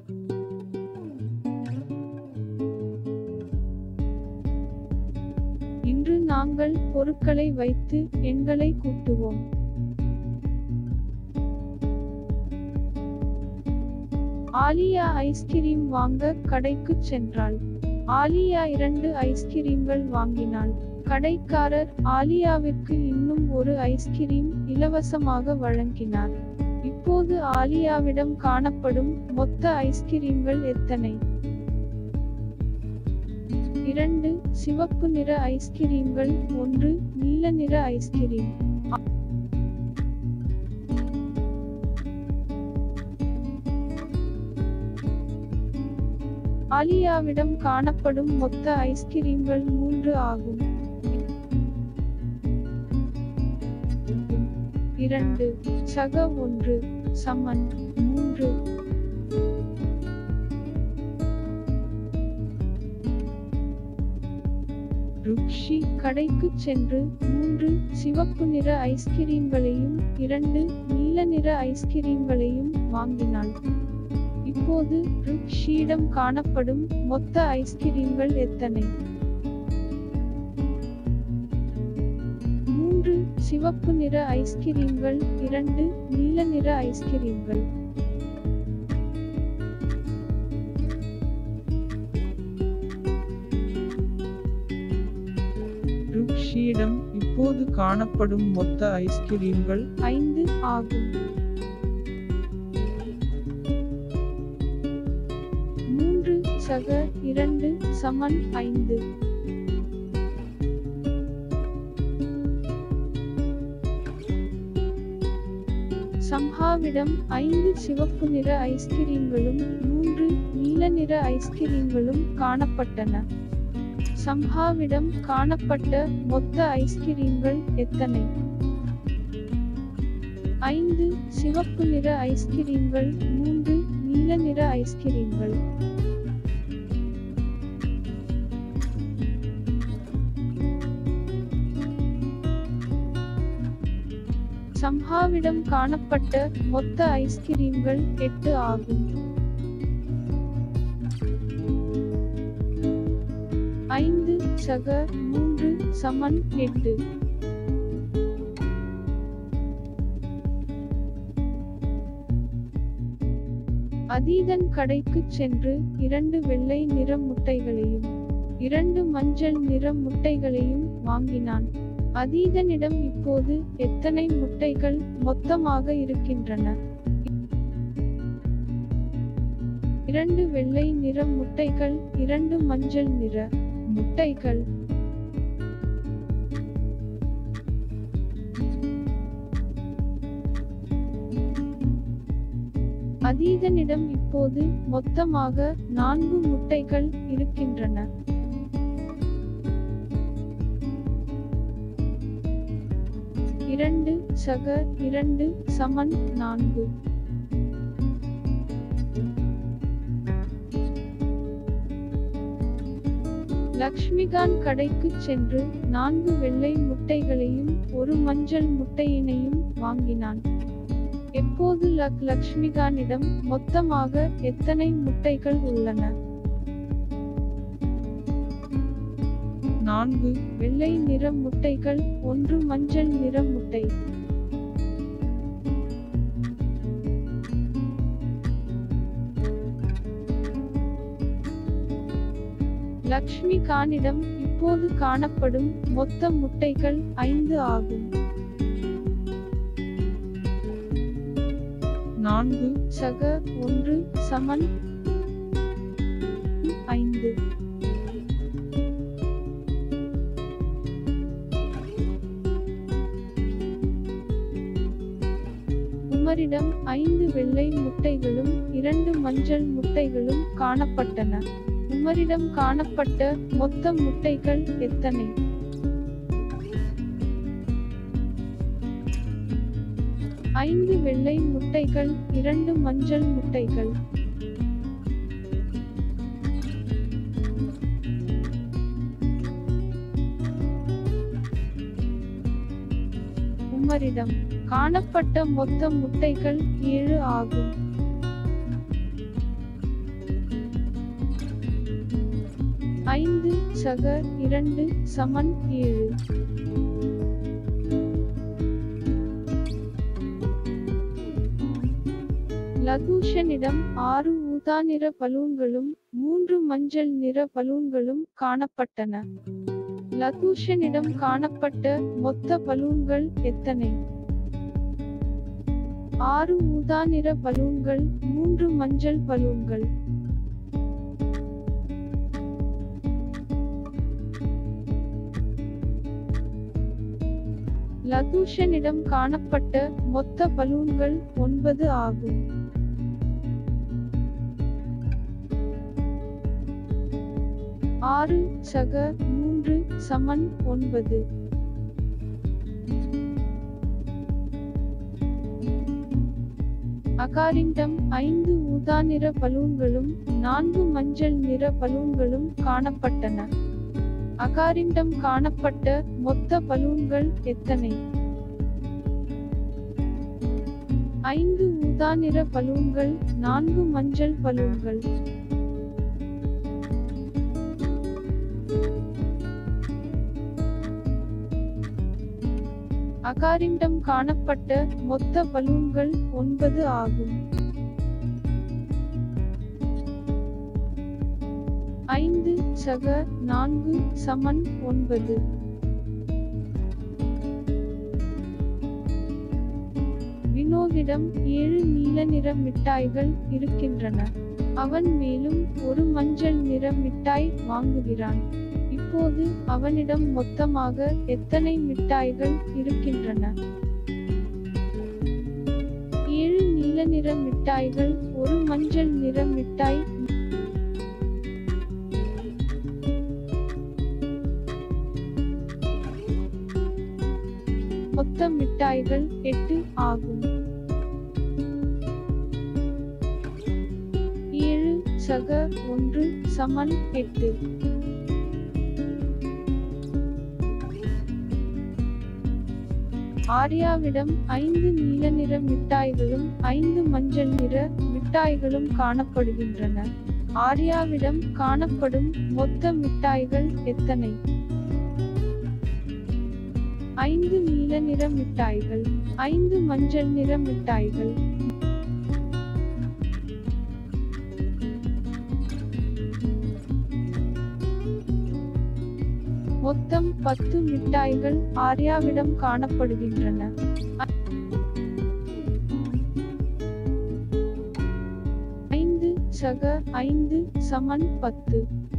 இன்று நாங்கள் பொருட்களை வைத்து எண்களை கூட்டுவோம் ஆலியா ஐஸ்கிரீம் வாங்க கடைக்குச் சென்றாள் ஆலியா இரண்டு ஐஸ்கிரீம்கள் வாங்கினாள் கடைக்காரர் ஆலியாவிற்கு இன்னும் ஒரு ஐஸ்கிரீம் இலவசமாக வழங்கினார் இப்போது ஆலியாவிடம் காணப்படும் மொத்த ஐஸ்கிரீம்கள் எத்தனை இரண்டு சிவப்பு நிற ஐஸ்கிரீம்கள் ஒன்று நீல நிற ஐஸ்கிரீம் ஆலியாவிடம் காணப்படும் மொத்த ஐஸ்கிரீம்கள் மூன்று ஆகும் இரண்டு சக ஒன்று சமன் மூன்று ருக்ஷி கடைக்குச் சென்று மூன்று சிவப்பு நிற ஐஸ்கிரீம்களையும் இரண்டு நீல நிற ஐஸ்கிரீம்களையும் வாங்கினாள் இப்போது ருக்ஷியிடம் காணப்படும் மொத்த ஐஸ்கிரீம்கள் எத்தனை மூன்று சிவப்பு நிற ஐஸ்கிரீம்கள் இரண்டு நீல நிற ஐஸ்கிரீம்கள் ருக்ஷியிடம் இப்போது காணப்படும் மொத்த ஐஸ்கிரீம்கள் ஐந்து ஆகும் மூன்று சக இரண்டு சமன் ஐந்து சம்ஹாவிடம் ஐந்து சிவப்பு நிற ஐஸ்கிரீம்களும் மூன்று நீல நிற ஐஸ்கிரீம்களும் காணப்பட்டன சம்ஹாவிடம் காணப்பட்ட மொத்த ஐஸ்கிரீம்கள் எத்தனை ஐந்து சிவப்பு நிற ஐஸ்கிரீம்கள் மூன்று நீல நிற ஐஸ்கிரீம்கள் சம்ஹாவிடம் காணப்பட்ட மொத்த ஐஸ்கிரீம்கள் எட்டு ஆகும் ஐந்து சக மூன்று சமன் எட்டு அதீதன் கடைக்குச் சென்று இரண்டு வெள்ளை நிற முட்டைகளையும் இரண்டு மஞ்சள் நிற முட்டைகளையும் வாங்கினான் அதீதனிடம் இப்போது எத்தனை முட்டைகள் மொத்தமாக இருக்கின்றன இரண்டு வெள்ளை நிற முட்டைகள் இரண்டு மஞ்சள் நிற முட்டைகள் அதீதனிடம் இப்போது மொத்தமாக நான்கு முட்டைகள் இருக்கின்றன இரண்டு சக இரண்டு சமன் நான்கு லக்ஷ்மிகாந்த் கடைக்குச் சென்று நான்கு வெள்ளை முட்டைகளையும் ஒரு மஞ்சள் முட்டையினையும் வாங்கினான் எப்போது லக் லக்ஷ்மிகானிடம் மொத்தமாக எத்தனை முட்டைகள் உள்ளன நான்கு வெள்ளை நிற முட்டைகள் ஒன்று மஞ்சள் நிற முட்டை லக்ஷ்மி கானிடம் இப்போது காணப்படும் மொத்த முட்டைகள் ஐந்து ஆகும் நான்கு சக ஒன்று சமன் ஐந்து உமரிடம் ஐந்து வெள்ளை முட்டைகளும் இரண்டு மஞ்சள் முட்டைகளும் காணப்பட்டன உமரிடம் காணப்பட்ட மொத்த முட்டைகள் எத்தனை ஐந்து வெள்ளை முட்டைகள் இரண்டு மஞ்சள் முட்டைகள் உமரிடம் காணப்பட்ட மொத்த முட்டைகள் ஏழு ஆகும் ஐந்து சக இரண்டு சமன் ஏழு லதூஷனிடம் ஆறு ஊதா நிற பலூன்களும் மூன்று மஞ்சள் நிற பலூன்களும் காணப்பட்டன லதூஷனிடம் காணப்பட்ட மொத்த பலூன்கள் எத்தனை ஆறு ஊதா நிற பலூன்கள் மூன்று மஞ்சள் பலூன்கள் லதூஷனிடம் காணப்பட்ட மொத்த பலூன்கள் ஒன்பது ஆகும் ஆறு சக மூன்று சமன் ஒன்பது அகாரிண்டம் ஐந்து ஊதா நிற பலூன்களும் நான்கு மஞ்சள் நிற பலூன்களும் காணப்பட்டன அகாரிண்டம் காணப்பட்ட மொத்த பலூன்கள் எத்தனை ஐந்து ஊதா நிற பலூன்கள் நான்கு மஞ்சள் பலூன்கள் அகாரிண்டம் காணப்பட்ட மொத்த பலூன்கள் ஒன்பது ஆகும் ஐந்து சக நான்கு சமன் ஒன்பது வினோவிடம் ஏழு நீல நிற மிட்டாய்கள் இருக்கின்றன அவன் மேலும் ஒரு மஞ்சள் நிற மிட்டாய் வாங்குகிறான் இப்போது அவனிடம் மொத்தமாக எத்தனை மிட்டாய்கள் இருக்கின்றன ஏழு நீல நிற மிட்டாய்கள் ஒரு மஞ்சள் நிற மிட்டாய் மொத்த மிட்டாய்கள் எட்டு ஆகும் ஏழு சக ஒன்று சமன் எட்டு ஆர்யாவிடம் ஐந்து நீல நிற மிட்டாய்களும் ஐந்து மஞ்சள் நிற மிட்டாய்களும் காணப்படுகின்றன ஆர்யாவிடம் காணப்படும் மொத்த மிட்டாய்கள் எத்தனை ஐந்து நீல நிற மிட்டாய்கள் ஐந்து மஞ்சள் நிற மிட்டாய்கள் மொத்தம் பத்து மிட்டாய்கள் ஆர்யாவிடம் காணப்படுகின்றன ஐந்து சக ஐந்து சமன் பத்து